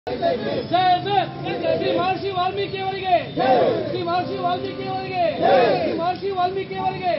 ಜಯ ಜಯ ಶ್ರೀ ಮಹರ್ಷಿ ವಾಲ್ಮೀಕಿ ಅವರಿಗೆ ಶ್ರೀ ಮಹರ್ಷಿ ವಾಲ್ಮೀಕಿ ಅವರಿಗೆ ಶ್ರೀ ಮಹರ್ಷಿ ವಾಲ್ಮೀಕಿ ಅವರಿಗೆ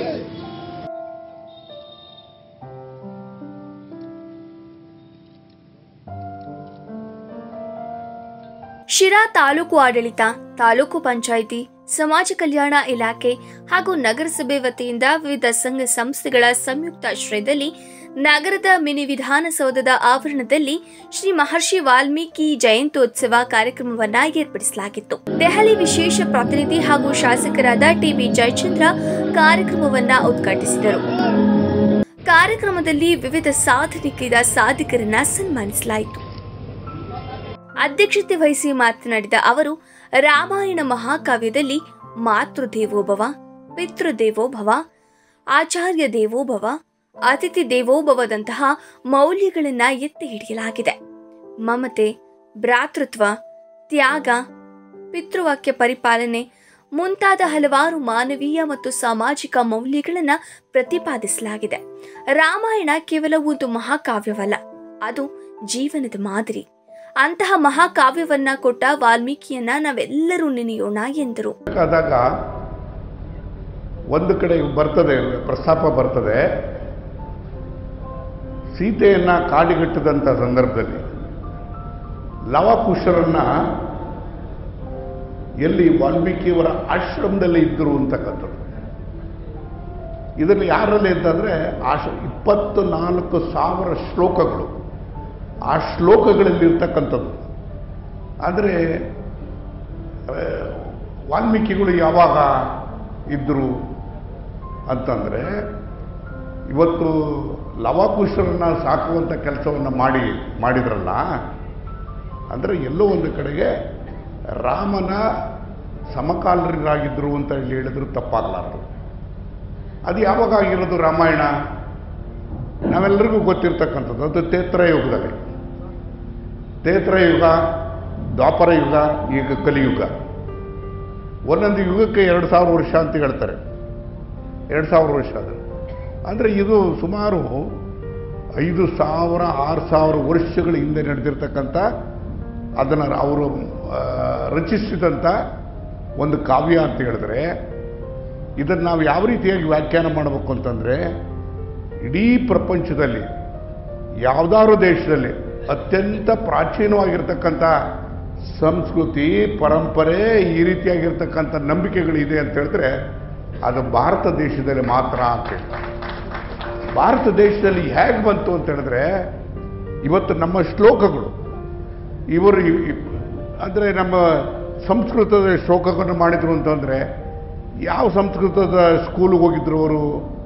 ಶಿರಾ ತಾಲೂಕು ಆಡಳಿತ ತಾಲೂಕು ಪಂಚಾಯಿತಿ ಸಮಾಜ ಕಲ್ಯಾಣ ಇಲಾಖೆ ಹಾಗೂ ನಗರಸಭೆ ವತಿಯಿಂದ ವಿವಿಧ ಸಂಘ ಸಂಸ್ಥೆಗಳ ಸಂಯುಕ್ತಾಶ್ರಯದಲ್ಲಿ ನಗರದ ಮಿನಿ ವಿಧಾನಸೌಧದ ಆವರಣದಲ್ಲಿ ಶ್ರೀ ಮಹರ್ಷಿ ವಾಲ್ಮೀಕಿ ಜಯಂತ್ಯೋತ್ಸವ ಕಾರ್ಯಕ್ರಮವನ್ನ ಏರ್ಪಡಿಸಲಾಗಿತ್ತು ದೆಹಲಿ ವಿಶೇಷ ಪ್ರತಿನಿಧಿ ಹಾಗೂ ಶಾಸಕರಾದ ಟಿಬಿ ಜಯಚಂದ್ರ ಕಾರ್ಯಕ್ರಮವನ್ನ ಉದ್ಘಾಟಿಸಿದರು ಕಾರ್ಯಕ್ರಮದಲ್ಲಿ ವಿವಿಧ ಸಾಧನೆಗೈದ ಸಾಧಕರನ್ನ ಸನ್ಮಾನಿಸಲಾಯಿತು ಅಧ್ಯಕ್ಷತೆ ವಹಿಸಿ ಮಾತನಾಡಿದ ಅವರು ರಾಮಾಯಣ ಮಹಾಕಾವ್ಯದಲ್ಲಿ ಮಾತೃದೇವೋಭವ ಪಿತೃದೇವೋಭವ ಆಚಾರ್ಯ ದೇವೋಭವ ಅತಿಥಿ ದೇವೋಭವದಂತಹ ಮೌಲ್ಯಗಳನ್ನ ಎತ್ತಿ ಹಿಡಿಯಲಾಗಿದೆ ಮಮತೆ ಭ್ರಾತೃತ್ವ ತ್ಯಾಗ ಪಿತೃವಾಕ್ಯ ಪರಿಪಾಲನೆ ಮುಂತಾದ ಹಲವಾರು ಮಾನವೀಯ ಮತ್ತು ಸಾಮಾಜಿಕ ಮೌಲ್ಯಗಳನ್ನ ಪ್ರತಿಪಾದಿಸಲಾಗಿದೆ ರಾಮಾಯಣ ಕೇವಲ ಒಂದು ಮಹಾಕಾವ್ಯವಲ್ಲ ಅದು ಜೀವನದ ಮಾದರಿ ಅಂತಹ ಮಹಾಕಾವ್ಯವನ್ನ ಕೊಟ್ಟ ವಾಲ್ಮೀಕಿಯನ್ನ ನಾವೆಲ್ಲರೂ ನೆನೆಯೋಣ ಎಂದರು ಆದಾಗ ಒಂದು ಕಡೆ ಬರ್ತದೆ ಪ್ರಸ್ತಾಪ ಬರ್ತದೆ ಸೀತೆಯನ್ನ ಕಾಡಿಗಟ್ಟಿದಂಥ ಸಂದರ್ಭದಲ್ಲಿ ಲವಕುಶರನ್ನ ಎಲ್ಲಿ ವಾಲ್ಮೀಕಿಯವರ ಆಶ್ರಮದಲ್ಲಿ ಇದ್ದರು ಅಂತಕ್ಕಂಥದ್ದು ಇದರಲ್ಲಿ ಯಾರಲ್ಲಿ ಅಂತಂದರೆ ಆಶ ಇಪ್ಪತ್ತು ನಾಲ್ಕು ಸಾವಿರ ಶ್ಲೋಕಗಳು ಆ ಶ್ಲೋಕಗಳಲ್ಲಿರ್ತಕ್ಕಂಥದ್ದು ಆದರೆ ವಾಲ್ಮೀಕಿಗಳು ಯಾವಾಗ ಇದ್ದರು ಅಂತಂದರೆ ಇವತ್ತು ಲವಕುಶರನ್ನ ಸಾಕುವಂಥ ಕೆಲಸವನ್ನು ಮಾಡಿ ಮಾಡಿದ್ರಲ್ಲ ಅಂದರೆ ಎಲ್ಲೋ ಒಂದು ಕಡೆಗೆ ರಾಮನ ಸಮಕಾಲರಾಗಿದ್ದರು ಅಂತ ಹೇಳಿ ಹೇಳಿದ್ರು ತಪ್ಪಾಗಲಾರದು ಅದು ಯಾವಾಗ ಆಗಿರೋದು ರಾಮಾಯಣ ನಾವೆಲ್ಲರಿಗೂ ಗೊತ್ತಿರ್ತಕ್ಕಂಥದ್ದು ಅದು ತೇತ್ರಯುಗದಲ್ಲಿ ತೇತ್ರಯುಗ ದ್ವಾಪರ ಯುಗ ಈಗ ಕಲಿಯುಗ ಒಂದೊಂದು ಯುಗಕ್ಕೆ ಎರಡು ಸಾವಿರ ವರ್ಷ ಅಂತ ಹೇಳ್ತಾರೆ ಎರಡು ಸಾವಿರ ವರ್ಷ ಅದು ಅಂದರೆ ಇದು ಸುಮಾರು ಐದು ಸಾವಿರ ಆರು ಸಾವಿರ ವರ್ಷಗಳ ಹಿಂದೆ ನಡೆದಿರ್ತಕ್ಕಂಥ ಅದನ್ನು ಅವರು ಆ, ರಚಿಸಿದಂಥ ಒಂದು ಕಾವ್ಯ ಅಂತ ಹೇಳಿದ್ರೆ ಇದನ್ನು ನಾವು ಯಾವ ರೀತಿಯಾಗಿ ವ್ಯಾಖ್ಯಾನ ಮಾಡಬೇಕು ಅಂತಂದರೆ ಇಡೀ ಪ್ರಪಂಚದಲ್ಲಿ ಯಾವುದಾದ್ರು ದೇಶದಲ್ಲಿ ಅತ್ಯಂತ ಪ್ರಾಚೀನವಾಗಿರ್ತಕ್ಕಂಥ ಸಂಸ್ಕೃತಿ ಪರಂಪರೆ ಈ ರೀತಿಯಾಗಿರ್ತಕ್ಕಂಥ ನಂಬಿಕೆಗಳಿದೆ ಅಂತ ಹೇಳಿದ್ರೆ ಅದು ಭಾರತ ದೇಶದಲ್ಲಿ ಮಾತ್ರ ಅಂತ ಹೇಳ್ತಾರೆ ಭಾರತ ದೇಶದಲ್ಲಿ ಹೇಗೆ ಬಂತು ಅಂತ ಹೇಳಿದ್ರೆ ಇವತ್ತು ನಮ್ಮ ಶ್ಲೋಕಗಳು ಇವರು ಅಂದರೆ ನಮ್ಮ ಸಂಸ್ಕೃತದ ಶ್ಲೋಕಗಳನ್ನು ಮಾಡಿದ್ರು ಅಂತಂದರೆ ಯಾವ ಸಂಸ್ಕೃತದ ಸ್ಕೂಲಿಗೆ ಹೋಗಿದ್ರು ಅವರು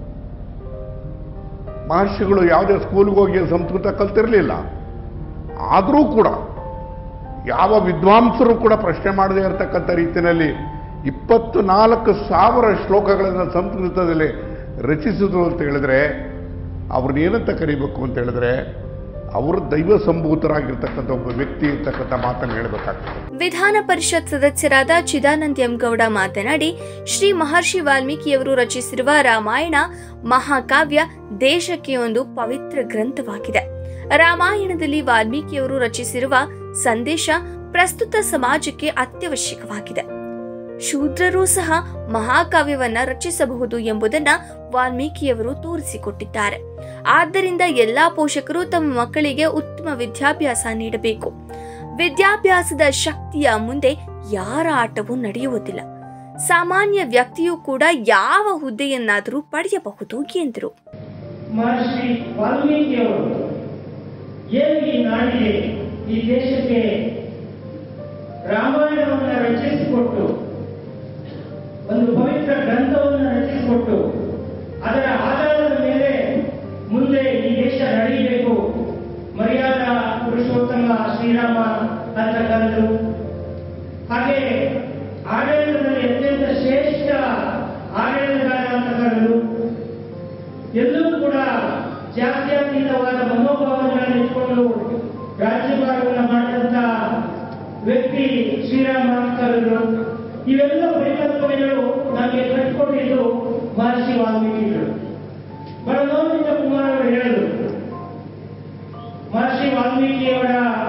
ಮಹರ್ಷಿಗಳು ಯಾವುದೇ ಸ್ಕೂಲ್ಗೆ ಹೋಗಿ ಸಂಸ್ಕೃತ ಕಲ್ತಿರಲಿಲ್ಲ ಆದರೂ ಕೂಡ ಯಾವ ವಿದ್ವಾಂಸರು ಕೂಡ ಪ್ರಶ್ನೆ ಮಾಡದೇ ಇರತಕ್ಕಂಥ ರೀತಿಯಲ್ಲಿ ಇಪ್ಪತ್ತು ನಾಲ್ಕು ಸಾವಿರ ಶ್ಲೋಕಗಳನ್ನು ಸಂಸ್ಕೃತದಲ್ಲಿ ರಚಿಸಿದ್ರು ಅಂತ ಹೇಳಿದ್ರೆ ಅವ್ರನ್ನ ಏನಂತ ಕರಿಬೇಕು ಅಂತ ಹೇಳಿದ್ರೆ ಅವರು ದೈವ ಸಂಭೂತರಾಗಿರ್ತಕ್ಕಂಥ ಒಬ್ಬ ವ್ಯಕ್ತಿ ಇರ್ತಕ್ಕಂಥ ಮಾತನ್ನು ಹೇಳಬೇಕಾಗ್ತದೆ ವಿಧಾನ ಪರಿಷತ್ ಸದಸ್ಯರಾದ ಚಿದಾನಂದ್ ಎಂಗೌಡ ಮಾತನಾಡಿ ಶ್ರೀ ಮಹರ್ಷಿ ವಾಲ್ಮೀಕಿಯವರು ರಚಿಸಿರುವ ರಾಮಾಯಣ ಮಹಾಕಾವ್ಯ ದೇಶಕ್ಕೆ ಒಂದು ಪವಿತ್ರ ಗ್ರಂಥವಾಗಿದೆ ರಾಮಾಯಣದಲ್ಲಿ ವಾಲ್ಮೀಕಿಯವರು ರಚಿಸಿರುವ ಸಂದೇಶ ಪ್ರಸ್ತುತ ಸಮಾಜಕ್ಕೆ ಅತ್ಯವಶ್ಯಕವಾಗಿದೆ ಶೂದ್ರರೂ ಸಹ ಮಹಾಕಾವ್ಯವನ್ನ ರಚಿಸಬಹುದು ಎಂಬುದನ್ನ ವಾಲ್ಮೀಕಿಯವರು ತೋರಿಸಿಕೊಟ್ಟಿದ್ದಾರೆ ಆದ್ದರಿಂದ ಎಲ್ಲಾ ಪೋಷಕರು ತಮ್ಮ ಮಕ್ಕಳಿಗೆ ಉತ್ತಮ ವಿದ್ಯಾಭ್ಯಾಸ ನೀಡಬೇಕು ವಿದ್ಯಾಭ್ಯಾಸದ ಶಕ್ತಿಯ ಮುಂದೆ ಯಾರ ಆಟವೂ ನಡೆಯುವುದಿಲ್ಲ ಸಾಮಾನ್ಯ ವ್ಯಕ್ತಿಯೂ ಕೂಡ ಯಾವ ಹುದ್ದೆಯನ್ನಾದರೂ ಪಡೆಯಬಹುದು ಎಂದರು ಮಹರ್ಷಿ ವಾಲ್ಮೀಕಿಯವರು ಏನು ಈ ನಾಡಿಗೆ ಈ ದೇಶಕ್ಕೆ ರಾಮಾಯಣವನ್ನು ರಚಿಸಿಕೊಟ್ಟು ಒಂದು ಪವಿತ್ರ ಗ್ರಂಥವನ್ನು ರಚಿಸಿಕೊಟ್ಟು ಅದರ ಆಧಾರದ ಮೇಲೆ ಮುಂದೆ ಈ ದೇಶ ನಡೆಯಬೇಕು ಮರ್ಯಾದ ಪುರುಷೋತ್ತಮ ಶ್ರೀರಾಮ ಅಂತ ಕರೆದು ಹಾಗೆ ಆಡಳಿತದಲ್ಲಿ ಅತ್ಯಂತ ಶ್ರೇಷ್ಠ ಆಡಳಿತಗಾರ ಅಂತ ಕರೆದು ಎಲ್ಲೂ ಕೂಡ ಜಾತ್ಯತೀತವಾದ ಮನೋಭಾವನೆಗಳನ್ನು ಇಟ್ಕೊಂಡು ರಾಜ್ಯಭಾರವನ್ನು ಮಾಡಿದಂತ ವ್ಯಕ್ತಿ ಶ್ರೀರಾಮ ಕರೆದ್ರು ಇವೆಲ್ಲ ಪರಿಕಲ್ಪನೆಗಳು ನಮಗೆ ಕಟ್ಟಿಕೊಟ್ಟಿದ್ದು ಮಹರ್ಷಿ ವಾಲ್ಮೀಕಿಗಳು ಬಹಳ ನೋವಿನಿಂದ ಕುಮಾರ್ ಅವರು ಹೇಳಿದ್ರು ಮಹರ್ಷಿ ವಾಲ್ಮೀಕಿಯವರ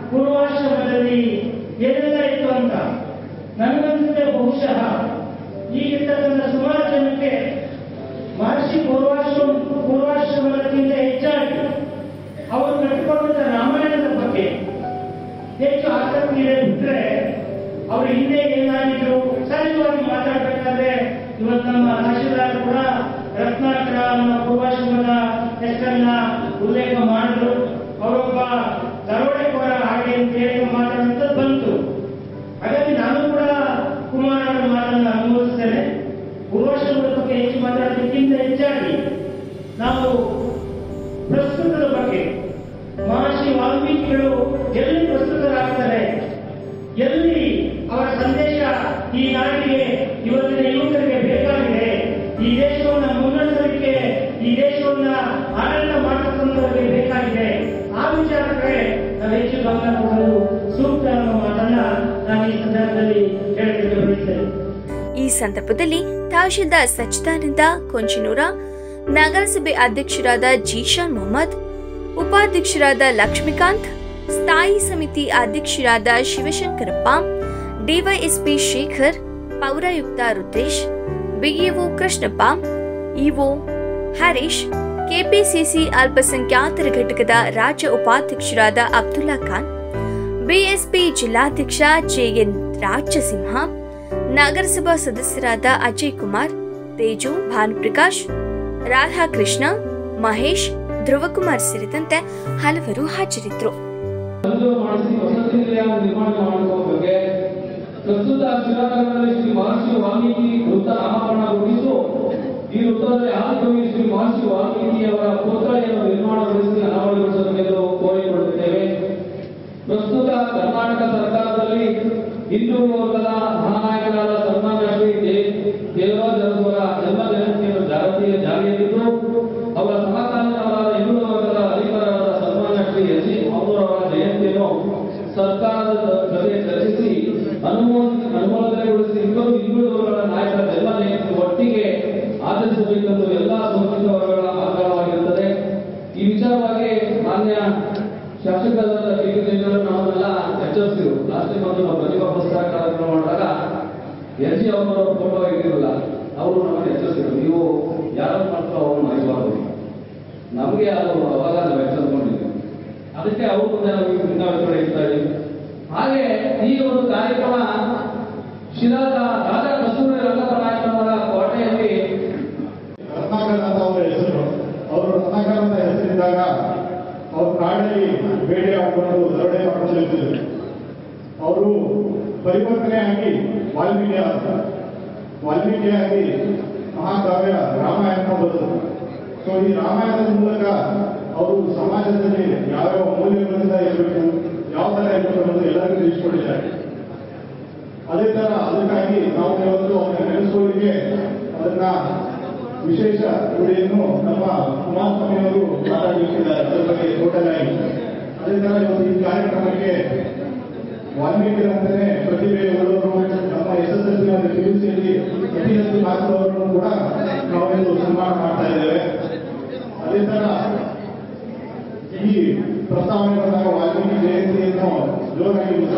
ಪೂರ್ವಾಶ್ರಮದಲ್ಲಿ ಏನೆಲ್ಲ ಇತ್ತು ಅಂತ ನನಗನ್ಸುತ್ತೆ ಬಹುಶಃ ಈಗಿರ್ತಕ್ಕಂಥ ಸುಮಾರು ಜನಕ್ಕೆ ಮಹರ್ಷಿ ಪೂರ್ವಾಶ್ರಮ ಪೂರ್ವಾಶ್ರಮದಕ್ಕಿಂತ ಹೆಚ್ಚಾಗಿ ಅವರು ಕಟ್ಟಿಕೊಂಡಂತ ರಾಮಾಯಣದ ಬಗ್ಗೆ ಹೆಚ್ಚು ಆಸಕ್ತಿ ಇದೆ ಬಿಟ್ರೆ ಅವರು ಹಿಂದೆ ಏನಾಗಿದ್ರು ಸಹಜವಾಗಿ ಮಾತಾಡಬೇಕಾದ್ರೆ ಇವತ್ತು ನಮ್ಮ ತಹಶೀಲ್ದಾರ್ ಕೂಡ ರತ್ನಾಕರ ನಮ್ಮ ಪೂರ್ವಾಶ್ರಮದ ಹೆಸರನ್ನ ಉಲ್ಲೇಖ ಮಾಡಿದ್ರು ಅವರೊಬ್ಬ ದರೋಡೆಕೋರ ಹಾಗೆ ಅಂತ ಹೇಳಿ ಮಾತಾಡುವಂಥದ್ದು ಬಂತು ಹಾಗಾಗಿ ನಾನು ಕೂಡ ಕುಮಾರ್ ಅವರ ಮಾತನ್ನು ಅನುಮೋದಿಸ್ತೇನೆ ಪೂರ್ವಾಶ್ರಮದ ಬಗ್ಗೆ ಹೆಚ್ಚು ಮಾತಾಡೋದಕ್ಕಿಂತ ಹೆಚ್ಚಾಗಿ ನಾವು ಪ್ರಸ್ತುತದ ಬಗ್ಗೆ ಮಹರ್ಷಿ ವಾಲ್ಮೀಕಿಗಳು ಎಲ್ಲಿ ಪ್ರಸ್ತುತರಾಗ್ತಾರೆ ಎಲ್ಲಿ ಅವರ ಸಂದೇಶ ಈ ನಾಡಿಗೆ ಇವತ್ತಿನ ಯುವಕರಿಗೆ ಬೇಕಾಗಿದೆ ಈ ದೇಶವನ್ನ ಮುನ್ನಡೆಸಲಿಕ್ಕೆ ಈ ದೇಶವನ್ನ ಆಡಳಿತ ಮಾಡತಕ್ಕಂಥವರಿಗೆ ಬೇಕಾಗಿದೆ ಆ ವಿಚಾರಕ್ಕೆ ನಾವು ಹೆಚ್ಚು ಗಮನ ಕೊಡಲು ಸೂಕ್ತ ಅನ್ನೋ ಮಾತನ್ನ ನಾನು ಈ ಸಂದರ್ಭದಲ್ಲಿ ಹೇಳಲಿಕ್ಕೆ ಬಯಸ್ತೇನೆ ಈ ಸಂದರ್ಭದಲ್ಲಿ ತಹಶೀಲ್ದಾರ್ ಸಚ್ಚಿದಾನಂದ ಕೊಂಚನೂರ ನಗರಸಭೆ ಅಧ್ಯಕ್ಷರಾದ ಜೀಶಾನ್ ಮೊಹಮ್ಮದ್ ಉಪಾಧ್ಯಕ್ಷರಾದ ಲಕ್ಷ್ಮೀಕಾಂತ್ ಸ್ಥಾಯಿ ಸಮಿತಿ ಅಧ್ಯಕ್ಷರಾದ ಶಿವಶಂಕರಪ್ಪ ಡಿವೈಎಸ್ಪಿ ಶೇಖರ್ ಪೌರಾಯುಕ್ತ Rudresh BEO Krishnappa EO Harish KPCC ಅಲ್ಪಸಂಖ್ಯಾತರ ಘಟಕದ ರಾಜ್ಯ ಉಪಾಧ್ಯಕ್ಷರಾದ ಅಬ್ದುಲ್ಲಾ ಖಾನ್ ಬಿಎಸ್ಪಿ ಜಿಲ್ಲಾಧ್ಯಕ್ಷ ಜೆಎನ್ ರಾಜಸಿಂಹ ನಗರಸಭಾ ಸದಸ್ಯರಾದ ಅಜಯ್ ಕುಮಾರ್ ತೇಜು ಭಾನುಪ್ರಕಾಶ್ ರಾಧಾಕೃಷ್ಣ ಮಹೇಶ್ ಧ್ರುವಕುಮಾರ್ ಸೇರಿದಂತೆ ಹಲವರು ಹಾಜರಿದ್ದರು ಮಂಜೂರು ಮಾಡಿಸಿ ವಸತಿ ನಿಲಯ ನಿರ್ಮಾಣ ಮಾಡುವ ಬಗ್ಗೆ ಪ್ರಸ್ತುತ ಶಿಲಾನಗರದಲ್ಲಿ ಶ್ರೀ ಮಹರ್ಷಿ ವಾಲ್ಮೀಕಿ ವೃತ್ತ ನಾಮಕರಣಗೊಳಿಸು ಈ ವೃತ್ತದಲ್ಲಿ ಆದಿಕವಿ ಶ್ರೀ ಮಹರ್ಷಿ ವಾಲ್ಮೀಕಿಯವರ ಪುತ್ಥಳಿಯನ್ನು ನಿರ್ಮಾಣಗೊಳಿಸಿ ಅನಾವರಣಗೊಳಿಸಬೇಕೆಂದು ಕೋರಿಕೊಳ್ಳುತ್ತೇವೆ ಪ್ರಸ್ತುತ ಕರ್ನಾಟಕ ಸರ್ಕಾರದಲ್ಲಿ ಹಿಂದುಳಿದ ವರ್ಗದ ಮಹಾನಾಯಕರಾದ ಸನ್ಮಾನ್ಯ ಶ್ರೀ ದೇ- ದೇವರಾಜ ಅರಸುವರ ಜನ್ಮ ಜಯಂತಿಯನ್ನು ಜಾಗತಿಯ ಜಾರಿಯಲ್ಲಿದ್ದು ಅವರ ಸಮಕಾಲೀನರಾದ ಹಿಂದುಳಿದ ವರ್ಗದ ಅಧಿಕಾರರಾದ ಸನ್ಮಾನ್ಯ ಶ್ರೀ ಎಸ್ ಸಿ ಅವರ ಜಯಂತಿಯನ್ನು ಸರ್ಕಾರದ ಜೊತೆ ಚರ್ಚಿಸಿ ಅನುಮೋದ ಅನುಮೋದನೆಗೊಳಿಸಿ ಇಬ್ಬರು ಹಿಂದುಳಿದ ವರ್ಗಗಳ ನಾಯಕರ ಜನ್ಮ ಜಯಂತಿ ಒಟ್ಟಿಗೆ ಆಚರಿಸಬೇಕೆಂದು ಎಲ್ಲಾ ಸಂಬಂಧಿತ ವರ್ಗಗಳ ಆಗ್ರಹವಾಗಿರುತ್ತದೆ ಈ ವಿಚಾರವಾಗಿ ಮಾನ್ಯ ಶಾಸಕರಾದ ಕೆ ಕೆ ಜಯಚಂದ್ರ ನಾವೆಲ್ಲ ಎಚ್ಚರಿಸಿರು ಲಾಸ್ಟ್ ಟೈಮ್ ಒಂದು ನಾವು ಪ್ರತಿಭಾ ಪುಸ್ತಕ ಕಾರ್ಯಕ್ರಮ ಮಾಡಿದಾಗ ಎಸ್ ಜಿ ಅವರ ಫೋಟೋ ಇಟ್ಟಿರಲ್ಲ ಅವರು ನಮಗೆ ಎಚ್ಚರಿಸಿದ್ರು ನೀವು ಯಾರು ಮಾಡ್ತಾರೋ ಅವ್ರು ಮರಿಬಾರ್ದು ನಮಗೆ ಅದು ಅವಾಗ ನಾವು ಎಚ್ಚರಿಸ್ಕೊಂಡಿದ್ವಿ ಅದಕ್ಕೆ ಅವ್ರ ಮುಂದೆ ನಾವು ಈಗ ಭಿನ್ನಾಭಿಪ್ರಾಯ ಇರ್ತಾ ಇದ್ದೀವಿ ಹಾಗೆ ಈ ಒಂದು ಕಾರ್ಯಕ್ರಮ ಶಿಲಾದ ರಾಜಾ ಕಸ್ತೂರಿ ರಂಗಪ್ಪ ನಾಯಕನವರ ಕೋಟೆಯಲ್ಲಿ ರತ್ನಾಕರ್ ಅಂತ ಅವರ ಹೆಸರು ಅವರು ರತ್ನಾಕರ್ ಅಂತ ಹೆಸರಿದ್ದಾಗ ಅವ್ರು ಕಾಡಲ್ಲಿ ಬೇಟೆ ಹಾಕೊಂಡು ದರೋಡೆ ಮಾಡ್ಕೊಂಡು ಇರ್ತಿದ್ರು ಅವರು ಪರಿವರ್ತನೆ ಆಗಿ ವಾಲ್ಮೀಕಿ ಆದ ವಾಲ್ಮೀಕಿ ಆಗಿ ಮಹಾಕಾವ್ಯ ರಾಮಾಯಣ ಬರೆದರು ಸೊ ಈ ರಾಮಾಯಣದ ಮೂಲಕ ಅವರು ಸಮಾಜದಲ್ಲಿ ಯಾವ್ಯಾವ ಮೌಲ್ಯಗಳಿಂದ ಇರಬೇಕು ಯಾವ ಥರ ಇರಬೇಕು ಅನ್ನೋದು ಎಲ್ಲರಿಗೂ ತಿಳಿಸ್ಕೊಟ್ಟಿದ್ದಾರೆ ಅದೇ ತರ ಅದಕ್ಕಾಗಿ ನಾವು ಇವತ್ತು ಅವರ ನೆನೆಸುವವರಿಗೆ ಅದನ್ನ ವಿಶೇಷ ಗುಡಿಯನ್ನು ನಮ್ಮ ಕುಮಾರಸ್ವಾಮಿ ಅವರು ಮಾತಾಡಲಿಕ್ಕಿದ್ದಾರೆ ಅದರ ಬಗ್ಗೆ ಟೋಟಲ್ ಆಗಿ ಅದೇ ತರ ಇವತ್ತು ಈ ಕಾರ್ಯಕ್ರಮಕ್ಕೆ ವಾಲ್ಮೀಕಿರಂತಾನೆ ಪ್ರತಿಭೆ ಉಳ್ಳವರು ನಮ್ಮ S S L C P U ಸಿಯಲ್ಲಿ ಅತಿ ಹೆಚ್ಚು ಮಾರ್ಕ್ಸ್ ಅವರನ್ನು ಕೂಡ ನಾವಿಂದು ಸನ್ಮಾನ ಮಾಡ್ತಾ ಇದ್ದೇವೆ ಅದೇ ತರ ಈ ಪ್ರಸ್ತಾವನೆ ಬಂದಾಗ ವಾಲ್ಮೀಕಿ ಜಯಂತಿಯನ್ನು ಜೋರಾಗಿ